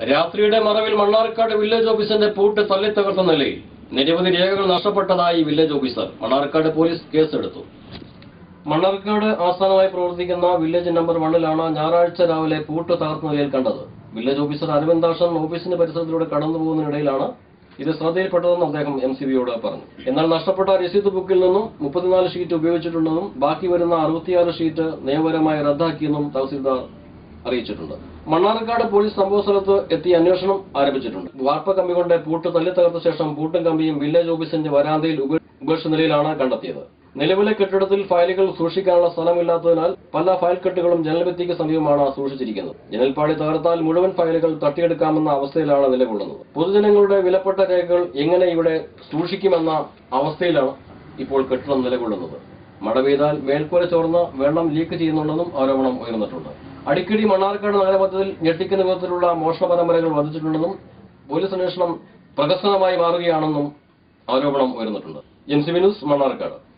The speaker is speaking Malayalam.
രാത്രിയുടെ മറവിൽ മണ്ണാർക്കാട് വില്ലേജ് ഓഫീസിന്റെ പൂട്ട് തല്ലിത്തകർത്ത നിലയിൽ നിരവധി രേഖകൾ നഷ്ടപ്പെട്ടതായി വില്ലേജ് ഓഫീസർ മണ്ണാർക്കാട് പോലീസ് കേസെടുത്തു മണ്ണാർക്കാട് ആസ്ഥാനമായി പ്രവർത്തിക്കുന്ന വില്ലേജ് നമ്പർ വണ്ണിലാണ് ഞായറാഴ്ച രാവിലെ പൂട്ട് തകർത്ത നിലയിൽ കണ്ടത് വില്ലേജ് ഓഫീസർ അരവിന്ദാഷൻ ഓഫീസിന്റെ പരിസരത്തിലൂടെ കടന്നു പോകുന്നതിനിടയിലാണ് ഇത് ശ്രദ്ധയിൽപ്പെട്ടതെന്ന് അദ്ദേഹം എം സി ബിയോട് പറഞ്ഞു എന്നാൽ നഷ്ടപ്പെട്ട രസീത് ബുക്കിൽ നിന്നും മുപ്പത്തിനാല് ഷീറ്റ് ഉപയോഗിച്ചിട്ടുണ്ടെന്നും ബാക്കി വരുന്ന അറുപത്തിയാറ് ഷീറ്റ് നിയമപരമായി റദ്ദാക്കിയെന്നും തഹസീൽദാർ അറിയിച്ചിട്ടുണ്ട് മണ്ണാർക്കാട് പോലീസ് സംഭവ സ്ഥലത്ത് എത്തി അന്വേഷണം ആരംഭിച്ചിട്ടുണ്ട് വാർപ്പ കമ്പി കൊണ്ട് പൂട്ട് തല്ലിത്തകർത്ത ശേഷം പൂട്ടും കമ്പിയും വില്ലേജ് ഓഫീസിന്റെ വരാന്തയിൽ ഉപ- ഉപേക്ഷിച്ച നിലയിലാണ് കണ്ടെത്തിയത് നിലവിലെ കെട്ടിടത്തിൽ ഫയലുകൾ സൂക്ഷിക്കാനുള്ള സ്ഥലമില്ലാത്തതിനാൽ പല ഫയൽ കെട്ടുകളും ജനൽഭിത്തിക്ക് സമീപമാണ് സൂക്ഷിച്ചിരിക്കുന്നത് ജനൽപ്പാളി തകർത്താൽ മുഴുവൻ ഫയലുകൾ തട്ടിയെടുക്കാമെന്ന അവസ്ഥയിലാണ് നിലകൊള്ളുന്നത് പൊതുജനങ്ങളുടെ വിലപ്പെട്ട രേഖകൾ എങ്ങനെ ഇവിടെ സൂക്ഷിക്കുമെന്ന അവസ്ഥയിലാണ് ഇപ്പോൾ കെട്ടിടം നിലകൊള്ളുന്നത് മഴ പെയ്താൽ മേൽക്കൂര ചോർന്ന് വെള്ളം ലീക്ക് ചെയ്യുന്നുണ്ടെന്നും ആരോപണം ഉയർന്നിട്ടുണ്ട് അടിക്കടി മണ്ണാർക്കാട് നഗരമധ്യത്തിൽ ഞെട്ടിക്കുന്ന വിധത്തിലുള്ള മോഷണ പരമ്പരകൾ വർദ്ധിച്ചിട്ടുണ്ടെന്നും പോലീസ് അന്വേഷണം പ്രഹസനമായി മാറുകയാണെന്നും ആരോപണം ഉയർന്നിട്ടുണ്ട് എം സി ന്യൂസ് മണ്ണാർക്കാട്